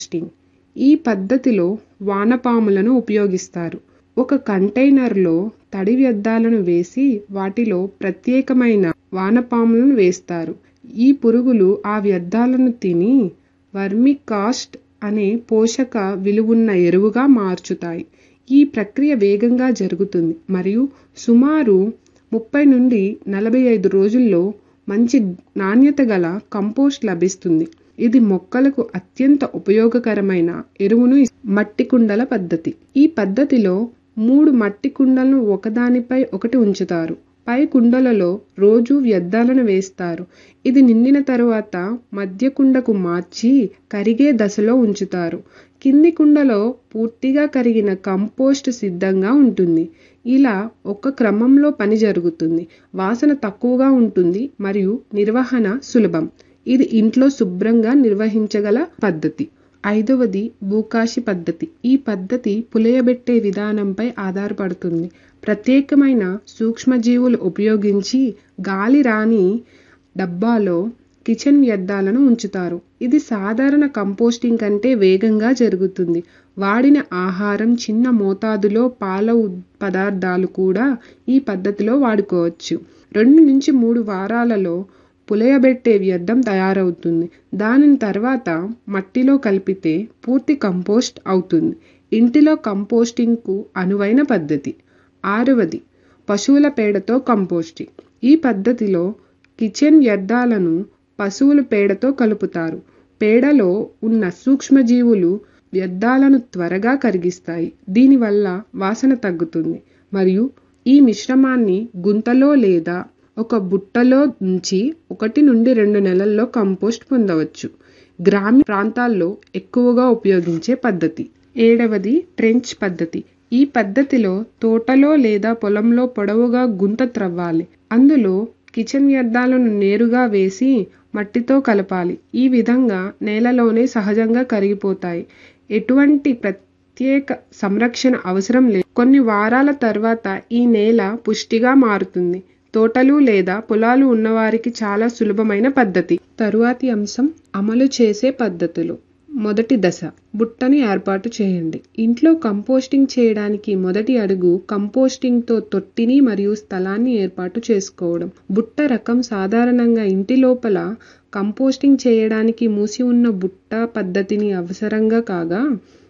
composting ఈ పద్ధతిలో వానపాములను ఉపయోగిస్తారు ఒక కంటైనర్లో తడి వ్యర్థాలను వేసి వాటిలో ప్రత్యేకమైన వానపాములను వేస్తారు ఈ పురుగులు ఆ వ్యర్థాలను తిని వర్మికాస్ట్ అనే పోషక విలువున్న ఎరువుగా మార్చుతాయి ఈ ప్రక్రియ వేగంగా జరుగుతుంది మరియు సుమారు ముప్పై నుండి నలభై ఐదు రోజుల్లో మంచి నాణ్యత గల కంపోస్ట్ లభిస్తుంది ఇది మొక్కలకు అత్యంత ఉపయోగకరమైన ఎరువును మట్టి కుండల పద్ధతి ఈ పద్ధతిలో మూడు మట్టి కుండలను ఒకదానిపై ఒకటి ఉంచుతారు పై కుండలలో రోజు వ్యర్థాలను వేస్తారు ఇది నిండిన తరువాత మధ్య కుండకు మార్చి కరిగే దశలో ఉంచుతారు కింది కుండలో పూర్తిగా కరిగిన కంపోస్ట్ సిద్ధంగా ఉంటుంది ఇలా ఒక క్రమంలో పని జరుగుతుంది వాసన తక్కువగా ఉంటుంది మరియు నిర్వహణ సులభం ఇది ఇంట్లో శుభ్రంగా నిర్వహించగల పద్ధతి ఐదవది బూకాషి పద్ధతి ఈ పద్ధతి పులియబెట్టే విధానంపై ఆధారపడుతుంది ప్రత్యేకమైన సూక్ష్మజీవులు ఉపయోగించి గాలి రాని డబ్బాలో కిచెన్ వ్యర్థాలను ఉంచుతారు ఇది సాధారణ కంపోస్టింగ్ కంటే వేగంగా జరుగుతుంది వాడిన ఆహారం చిన్న మోతాదులో పాల పదార్థాలు కూడా ఈ పద్ధతిలో వాడుకోవచ్చు రెండు నుంచి మూడు వారాలలో పులయబెట్టే వ్యర్థం తయారవుతుంది దానిని తర్వాత మట్టిలో కలిపితే పూర్తి కంపోస్ట్ అవుతుంది ఇంటిలో కంపోస్టింగ్కు అనువైన పద్ధతి ఆరవది పశువుల పేడతో కంపోస్టింగ్ ఈ పద్ధతిలో కిచెన్ వ్యర్థాలను పశువుల పేడతో కలుపుతారు పేడలో ఉన్న సూక్ష్మజీవులు వ్యర్థాలను త్వరగా కరిగిస్తాయి దీనివల్ల వాసన తగ్గుతుంది మరియు ఈ మిశ్రమాన్ని గుంతలో లేదా ఒక బుట్టలో ఉంచి ఒకటి నుండి రెండు నెలల్లో కంపోస్ట్ పొందవచ్చు గ్రామీణ ప్రాంతాల్లో ఎక్కువగా ఉపయోగించే పద్ధతి ఏడవది ట్రెంచ్ పద్ధతి ఈ పద్ధతిలో తోటలో లేదా పొలంలో పొడవుగా గుంత త్రవ్వాలి అందులో కిచెన్ వ్యర్థాలను నేరుగా వేసి మట్టితో కలపాలి ఈ విధంగా నేలలోనే సహజంగా కరిగిపోతాయి ఎటువంటి ప్రత్యేక సంరక్షణ అవసరం లేదు కొన్ని వారాల తర్వాత ఈ నేల పుష్టిగా మారుతుంది తోటలు లేదా పొలాలు ఉన్నవారికి చాలా సులభమైన పద్ధతి తరువాతి అంశం అమలు చేసే పద్ధతులు మొదటి దశ బుట్టని ఏర్పాటు చేయండి ఇంట్లో కంపోస్టింగ్ చేయడానికి మొదటి అడుగు కంపోస్టింగ్తో తొట్టిని మరియు స్థలాన్ని ఏర్పాటు చేసుకోవడం బుట్ట రకం సాధారణంగా ఇంటి లోపల కంపోస్టింగ్ చేయడానికి మూసి ఉన్న బుట్ట పద్ధతిని అవసరంగా కాగా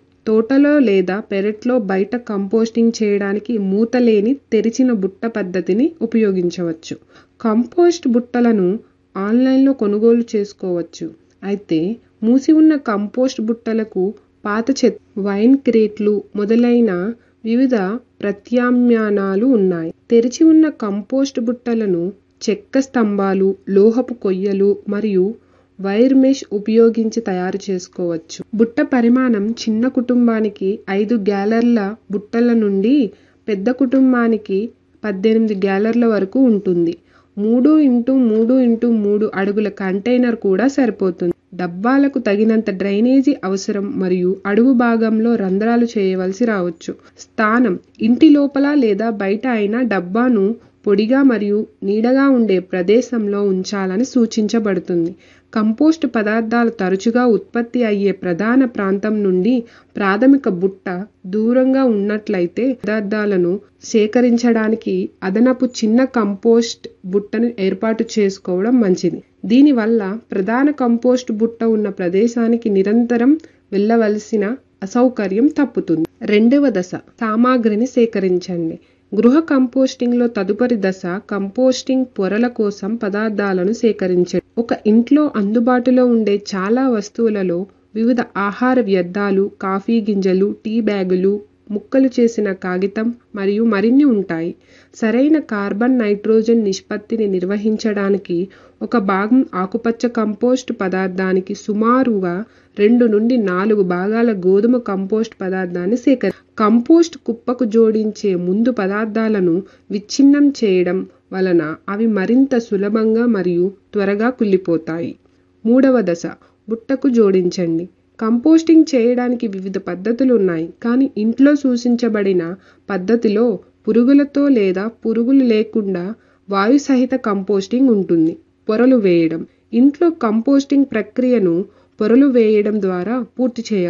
తోటలో లేదా పెరట్లో బయట కంపోస్టింగ్ చేయడానికి మూతలేని తెరిచిన బుట్ట పద్ధతిని ఉపయోగించవచ్చు కంపోస్ట్ బుట్టలను ఆన్లైన్లో కొనుగోలు చేసుకోవచ్చు అయితే మూసి ఉన్న కంపోస్ట్ బుట్టలకు పాత చెత్త వైన్ క్రేట్లు మొదలైన వివిధ ప్రత్యామ్నాయాలు ఉన్నాయి తెరిచి ఉన్న కంపోస్ట్ బుట్టలను చెక్క స్తంభాలు లోహపు కొయ్యలు మరియు వైర్ మెష్ ఉపయోగించి తయారు చేసుకోవచ్చు బుట్ట పరిమాణం చిన్న కుటుంబానికి ఐదు గ్యాలర్ల బుట్టల నుండి పెద్ద కుటుంబానికి పద్దెనిమిది గ్యాలర్ల వరకు ఉంటుంది మూడు ఇంటూ మూడు ఇంటూ మూడు అడుగుల కంటైనర్ కూడా సరిపోతుంది డబ్బాలకు తగినంత డ్రైనేజీ అవసరం మరియు అడుగు భాగంలో రంధ్రాలు చేయవలసి రావచ్చు స్థానం ఇంటి లోపల లేదా బయట అయినా డబ్బాను పొడిగా మరియు నీడగా ఉండే ప్రదేశంలో ఉంచాలని సూచించబడుతుంది కంపోస్ట్ పదార్థాలు తరచుగా ఉత్పత్తి అయ్యే ప్రధాన ప్రాంతం నుండి ప్రాథమిక బుట్ట దూరంగా ఉన్నట్లయితే పదార్థాలను సేకరించడానికి అదనపు చిన్న కంపోస్ట్ బుట్టను ఏర్పాటు చేసుకోవడం మంచిది దీనివల్ల ప్రధాన కంపోస్ట్ బుట్ట ఉన్న ప్రదేశానికి నిరంతరం వెళ్ళవలసిన అసౌకర్యం తప్పుతుంది రెండవ దశ సామాగ్రిని సేకరించండి గృహ కంపోస్టింగ్లో తదుపరి దశ కంపోస్టింగ్ పొరల కోసం పదార్థాలను సేకరించండి ఒక ఇంట్లో అందుబాటులో ఉండే చాలా వస్తువులలో వివిధ ఆహార వ్యర్థాలు కాఫీ గింజలు టీ బ్యాగులు ముక్కలు చేసిన కాగితం మరియు మరిన్ని ఉంటాయి సరైన కార్బన్ నైట్రోజన్ నిష్పత్తిని నిర్వహించడానికి ఒక భాగం ఆకుపచ్చ కంపోస్ట్ పదార్థానికి సుమారుగా రెండు నుండి నాలుగు భాగాల గోధుమ కంపోస్ట్ పదార్థాన్ని సేకరి కంపోస్ట్ కుప్పకు జోడించే ముందు పదార్థాలను విచ్ఛిన్నం చేయడం వలన అవి మరింత సులభంగా మరియు త్వరగా కుళ్ళిపోతాయి మూడవ దశ బుట్టకు జోడించండి కంపోస్టింగ్ చేయడానికి వివిధ పద్ధతులు ఉన్నాయి కానీ ఇంట్లో సూచించబడిన పద్ధతిలో పురుగులతో లేదా పురుగులు లేకుండా వాయు సహిత కంపోస్టింగ్ ఉంటుంది పొరలు వేయడం ఇంట్లో కంపోస్టింగ్ ప్రక్రియను పొరలు వేయడం ద్వారా పూర్తి చేయాలి